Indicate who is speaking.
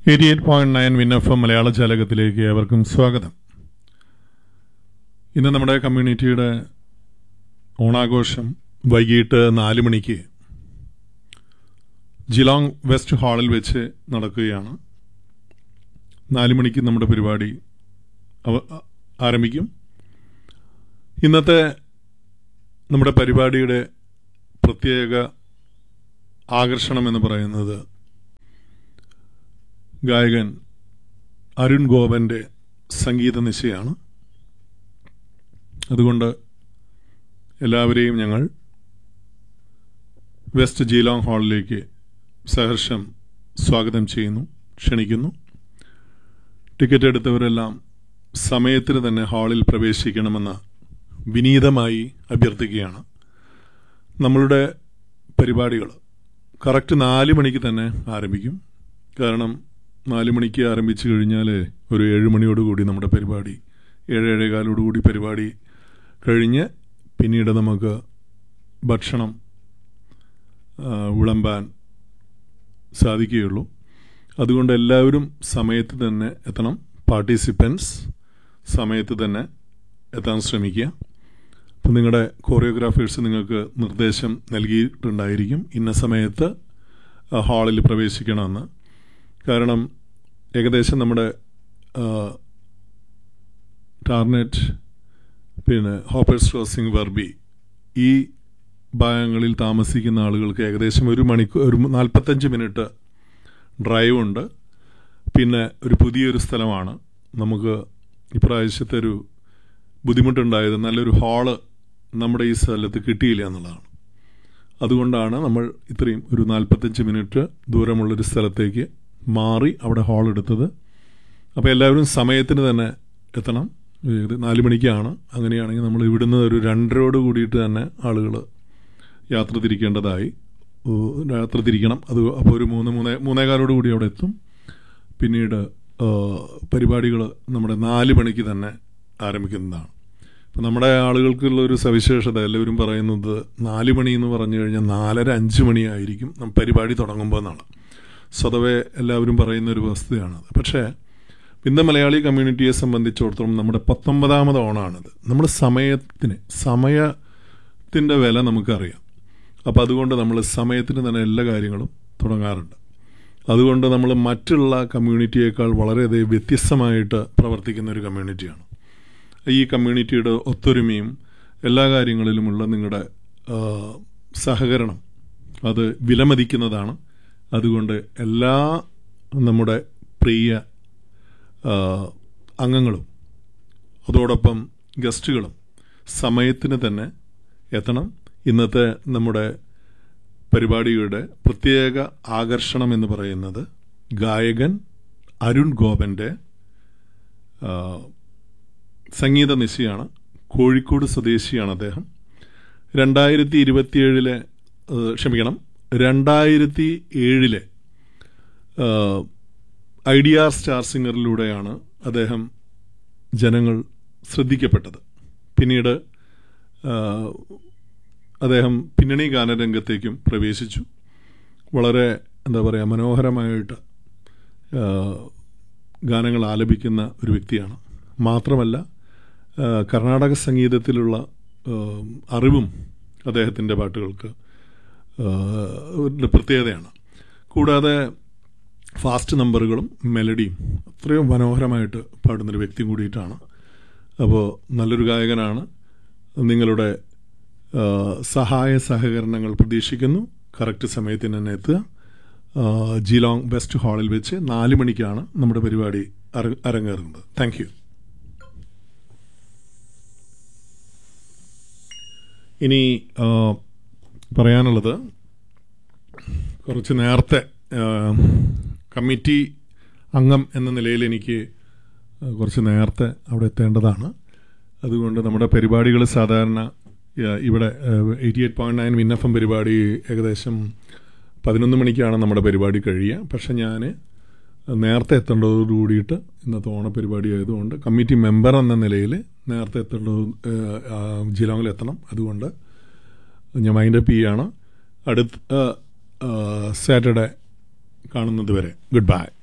Speaker 1: eighty eight point nine win F M മലയാള ജാലകത്തിലേക്ക് ഏവർക്കും സ്വാഗതം ഇന്ന് നമ്മുടെ കമ്മ്യൂണിറ്റിയുടെ ഓണാഘോഷം വൈകിട്ട് നാല് മണിക്ക് ജിലോങ് വെസ്റ്റ് ഹാളിൽ വെച്ച് നടക്കുകയാണ് നാല് മണിക്ക് നമ്മുടെ പരിപാടി അവ- ആരംഭിക്കും ഇന്നത്തെ നമ്മുടെ പരിപാടിയുടെ പ്രത്യേക ആകർഷണം എന്ന് പറയുന്നത് ഗായകൻ അരുൺ ഗോപന്റെ സംഗീത നിശയാണ് അതുകൊണ്ട് എല്ലാവരെയും ഞങ്ങൾ വെസ്റ്റ് ജീലോങ് ഹാളിലേക്ക് സഹർഷം സ്വാഗതം ചെയ്യുന്നു ക്ഷണിക്കുന്നു ടിക്കറ്റ് എടുത്തവരെല്ലാം സമയത്തിന് തന്നെ ഹാളിൽ പ്രവേശിക്കണമെന്ന് വിനീതമായി അഭ്യർത്ഥിക്കുകയാണ് നമ്മളുടെ പരിപാടികൾ കറക്റ്റ് നാല് മണിക്ക് തന്നെ ആരംഭിക്കും കാരണം നാല് മണിക്ക് ആരംഭിച്ചു കഴിഞ്ഞാൽ ഒരു ഏഴ് മണിയോടുകൂടി നമ്മുടെ പരിപാടി ഏഴ് ഏഴേകാലോടുകൂടി പരിപാടി കഴിഞ്ഞ് പിന്നീട് നമുക്ക് ഭക്ഷണം ആ, വിളമ്പാൻ സാധിക്കുകയുള്ളൂ അതുകൊണ്ട് എല്ലാവരും സമയത്ത് തന്നെ എത്തണം പാർട്ടിസിപ്പൻസ് സമയത്ത് തന്നെ എത്താൻ ശ്രമിക്കുക അപ്പം നിങ്ങളുടെ കോറിയോഗ്രാഫേഴ്സ് നിങ്ങൾക്ക് നിർദ്ദേശം നൽകിയിട്ടുണ്ടായിരിക്കും ഇന്ന സമയത്ത് ആ, ഹാളിൽ പ്രവേശിക്കണമെന്ന് കാരണം ഏകദേശം നമ്മുടെ ആ, ടാർനെറ്റ് പിന്നെ ഹോപ്പേഴ്സ് ക്രോസിംഗ് വെർബി ഈ ഭാഗങ്ങളിൽ താമസിക്കുന്ന ആളുകൾക്ക് ഏകദേശം ഒരു മണിക്കൂർ ഒരു നാൽപ്പത്തഞ്ച് മിനിറ്റ് ഡ്രൈവ് ഉണ്ട് പിന്നെ ഒരു പുതിയൊരു സ്ഥലമാണ് നമുക്ക് ഇപ്രാവശ്യത്തെ ഒരു ബുദ്ധിമുട്ടുണ്ടായത് നല്ലൊരു ഹാള് നമ്മുടെ ഈ സ്ഥലത്ത് കിട്ടിയില്ല എന്നുള്ളതാണ് അതുകൊണ്ടാണ് നമ്മൾ ഇത്രയും ഒരു നാൽപ്പത്തഞ്ച് മിനിറ്റ് ദൂരമുള്ളൊരു സ്ഥലത്തേക്ക് മാറി അവിടെ ഹാൾ എടുത്തത് അപ്പോൾ എല്ലാവരും സമയത്തിന് തന്നെ എത്തണം ഇത് നാല് മണിക്കാണ് അങ്ങനെയാണെങ്കിൽ നമ്മൾ ഇവിടുന്ന് ഒരു രണ്ടരയോട് കൂടിയിട്ട് തന്നെ ആളുകൾ യാത്ര തിരിക്കേണ്ടതായി ഓ, യാത്ര തിരിക്കണം അത് അപ്പോൾ ഒരു മൂന്ന് മൂന്നേ മൂന്നേകാലോട് കൂടി അവിടെ എത്തും പിന്നീട് പരിപാടികൾ നമ്മുടെ നാല് മണിക്ക് തന്നെ ആരംഭിക്കുന്നതാണ് ഇപ്പം നമ്മുടെ ആളുകൾക്കുള്ള ഒരു സവിശേഷത എല്ലാവരും പറയുന്നത് നാല് മണി എന്ന് പറഞ്ഞു കഴിഞ്ഞാൽ നാലര അഞ്ച് മണിയായിരിക്കും നം- പരിപാടി തുടങ്ങുമ്പോൾ എന്നാണ് സ്വതവേ എല്ലാവരും പറയുന്ന ഒരു വസ്തുതയാണത് പക്ഷേ ഇന്ന് മലയാളി കമ്മ്യൂണിറ്റിയെ സംബന്ധിച്ചിടത്തോളം നമ്മുടെ പത്തൊമ്പതാമത് ഓണാണിത് നമ്മുടെ സമയത്തിന് സമയത്തിൻ്റെ വില നമുക്കറിയാം അപ്പോൾ അതുകൊണ്ട് നമ്മൾ സമയത്തിന് തന്നെ എല്ലാ കാര്യങ്ങളും തുടങ്ങാറുണ്ട് അതുകൊണ്ട് നമ്മൾ മറ്റുള്ള കമ്മ്യൂണിറ്റിയേക്കാൾ വളരെയധികം വ്യത്യസ്തമായിട്ട് പ്രവർത്തിക്കുന്ന ഒരു കമ്മ്യൂണിറ്റിയാണ് ഈ കമ്മ്യൂണിറ്റിയുടെ ഒത്തൊരുമയും എല്ലാ കാര്യങ്ങളിലുമുള്ള നിങ്ങളുടെ ആ, സഹകരണം അത് വിലമതിക്കുന്നതാണ് അതുകൊണ്ട് എല്ലാ നമ്മുടെ പ്രിയ ആ, അംഗങ്ങളും അതോടൊപ്പം ഗസ്റ്റുകളും സമയത്തിന് തന്നെ എത്തണം ഇന്നത്തെ നമ്മുടെ പരിപാടിയുടെ പ്രത്യേക ആകർഷണം എന്ന് പറയുന്നത് ഗായകൻ അരുൺ ഗോപന്റെ ആ, സംഗീത നിശയാണ് കോഴിക്കോട് സ്വദേശിയാണ് അദ്ദേഹം രണ്ടായിരത്തി ഇരുപത്തിയേഴിലെ ഏഹ്, ക്ഷമിക്കണം രണ്ടായിരത്തി ഏഴിലെ ഐഡിയ സ്റ്റാർ സിംഗറിലൂടെയാണ് അദ്ദേഹം ജനങ്ങൾ ശ്രദ്ധിക്കപ്പെട്ടത് പിന്നീട് ആ, അദ്ദേഹം പിന്നണി ഗാനരംഗത്തേക്കും പ്രവേശിച്ചു വളരെ എന്താ പറയുക മനോഹരമായിട്ട് ആ, ഗാനങ്ങൾ ആലപിക്കുന്ന ഒരു വ്യക്തിയാണ് മാത്രമല്ല ആ, കർണാടക സംഗീതത്തിലുള്ള ആ, അറിവും അദ്ദേഹത്തിൻ്റെ പാട്ടുകൾക്ക് ആ, ഒരു പ്രത്യേകതയാണ് കൂടാതെ ഫാസ്റ്റ് നമ്പറുകളും മെലഡിയും അത്രയും മനോഹരമായിട്ട് പാടുന്നൊരു വ്യക്തിയും കൂടിയിട്ടാണ് അപ്പോൾ നല്ലൊരു ഗായകനാണ് നിങ്ങളുടെ ആ, സഹായ സഹകരണങ്ങൾ പ്രതീക്ഷിക്കുന്നു കറക്റ്റ് സമയത്തിന് തന്നെ എത്തുക ആ, ജിലോങ് വെസ്റ്റ് ഹാളിൽ വെച്ച് നാല് മണിക്കാണ് നമ്മുടെ പരിപാടി അര- അരങ്ങേറുന്നത് താങ്ക് യു ഇനി ആ, പറയാനുള്ളത് കുറച്ച് നേരത്തെ ആ, കമ്മിറ്റി അംഗം എന്ന നിലയിൽ എനിക്ക് ആ, കുറച്ച് നേരത്തെ അവിടെ എത്തേണ്ടതാണ് അതുകൊണ്ട് നമ്മുടെ പരിപാടികൾ സാധാരണ ആ, ഇവിടെ eighty eight point nine win FM പരിപാടി ഏകദേശം പതിനൊന്ന് മണിക്കാണ് നമ്മുടെ പരിപാടി കഴിയുക പക്ഷെ ഞാൻ നേരത്തെ എത്തേണ്ടതോട് കൂടിയിട്ട് ഇന്നത്തെ ഓണപരിപാടി ആയതുകൊണ്ട് കമ്മിറ്റി മെമ്പർ എന്ന നിലയിൽ നേരത്തെ എത്തേണ്ടത് ജിലോങ്ങിൽ എത്തണം അതുകൊണ്ട് ഞാൻ മൈൻഡപ്പ് ചെയ്യാണ് അടുത്ത സാറ്റർഡേ കാണുന്നത് വരെ ഗുഡ് ബൈ